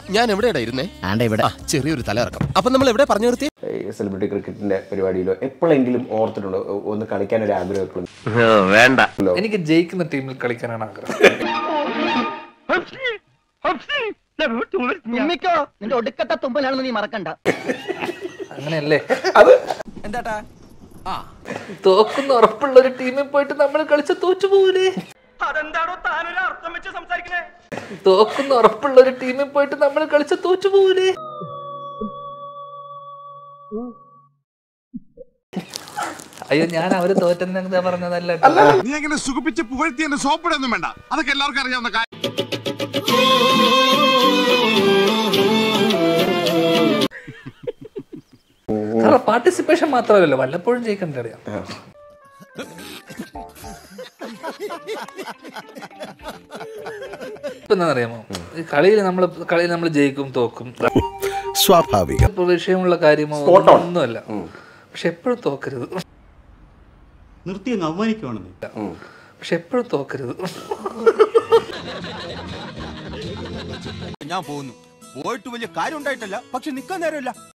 ഞാൻ എവിടെയാ ഇരുന്നേ ആണ്ട ഇവിടെ ആ ചെറിയൊരു തലയിറക്കം അപ്പൊ നമ്മൾ എവിടെ പറഞ്ഞു നിർത്തി സെലിബ്രിറ്റി ക്രിക്കറ്റിന്റെ പരിപാടിയിലോ എപ്പോഴെങ്കിലും ഓർത്തിട്ടുണ്ടോ ഒന്ന് കളിക്കാൻ ഒരു ആഗ്രഹം എപ്പോഴും വേണ്ട എനിക്ക് ജയിക്കുന്ന ടീമിൽ കളിക്കാനാണ് ആഗ്രഹം തുമ്മിക്കോ നിന്റെ ഒടുക്കത്തെ തുമ്പലാണെന്ന് നീ മറക്കണ്ട അങ്ങനെയല്ലേ അത് തോക്കുന്ന ഉറപ്പുള്ള ഒരു ടീമിൽ പോയിട്ട് നമ്മൾ കളിച്ച തോറ്റു പോകൂലേ തോക്കുന്ന ഉറപ്പുള്ള ഒരു ടീമിൽ പോയിട്ട് നമ്മൾ കളിച്ച തോറ്റു പോകൂലേ അയ്യോ ഞാൻ അവര് തോറ്റെന്ന് പറഞ്ഞതല്ല കേട്ടോ. നീ അങ്ങനെ സുഖിപ്പിച്ച് പുകഴ്ത്തി എന്റെ സോപ്പിടൊന്നും വേണ്ട അതൊക്കെ എല്ലാവർക്കും അറിയാവുന്ന കാര്യം കാരണം പാർട്ടിസിപ്പേഷൻ മാത്രമല്ലല്ലോ വല്ലപ്പോഴും ജയിക്കണ്ടേ അറിയാം ഇപ്പൊ എന്താണെന്നറിയാമോ ഈ കളിയിൽ നമ്മൾ കളിയിൽ നമ്മൾ ജയിക്കും തോക്കും സ്വാഭാവികം ഇപ്പൊ വിഷയമുള്ള കാര്യമോ Spot on. ഒന്നുമല്ല പക്ഷെ എപ്പോഴും തോക്കരുത് നിർത്തി അങ്ങ് അവമാനിക്കുവാണെന്ന് പക്ഷെ എപ്പോഴും തോക്കരുത് ഞാൻ പോകുന്നു പോയിട്ട് വലിയ കാര്യം ഉണ്ടായിട്ടല്ല പക്ഷെ നിക്കാൻ നേരമില്ല